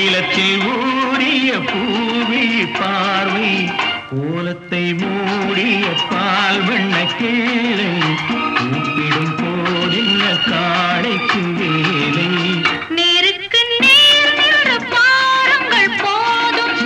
நீலத்தில் ஊறிய பூவி பார்வை கோலத்தை மூடிய பால் வண்ண கேளை கூப்பிடும் போதில்ல காடைக்கு வேலை நேருக்கு நேர் நின்று பாருங்கள் போதும்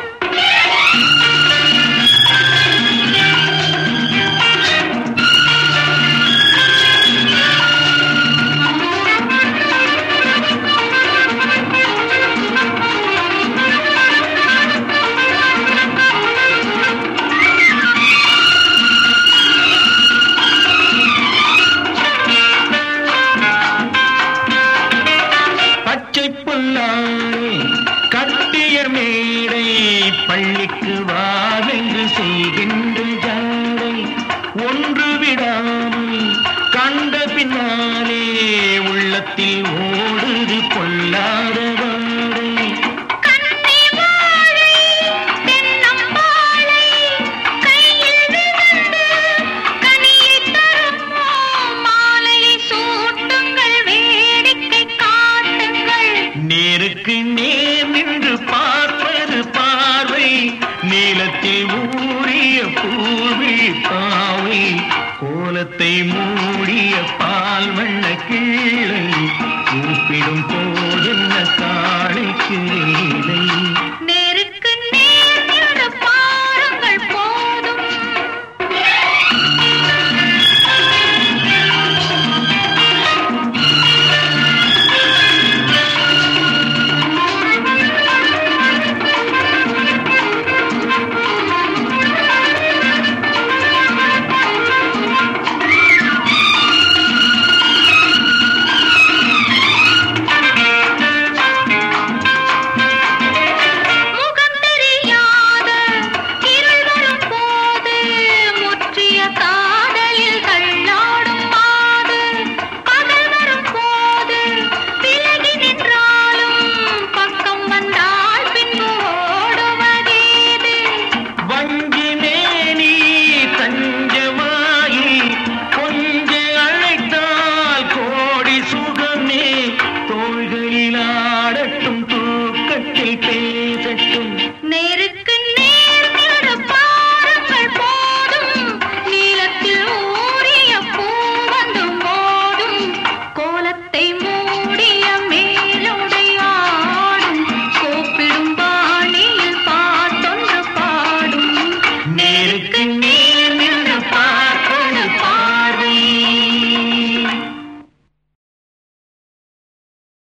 பச்சை புல்லாரை கட்டிய மேடை பள்ளிக்கு வாவென்று செய்கின்ற ஜாடை ஒன்று விடாமல் கண்ட பின்னாலே உள்ளத்தில் ஓடுது கொள்ளாத வாடை கன்னி வாழை தென்னம்பாழை கையில் விழுந்து கனியைத் தருமோ மாலையை சூட்டுங்கள் வேடிக்கை காட்டுங்கள் நேருக்கு நேர் நின்று பார்ப்பது பார்வை நீலத்தில் ஊறிய பூவி பாவை கோலத்தை மூ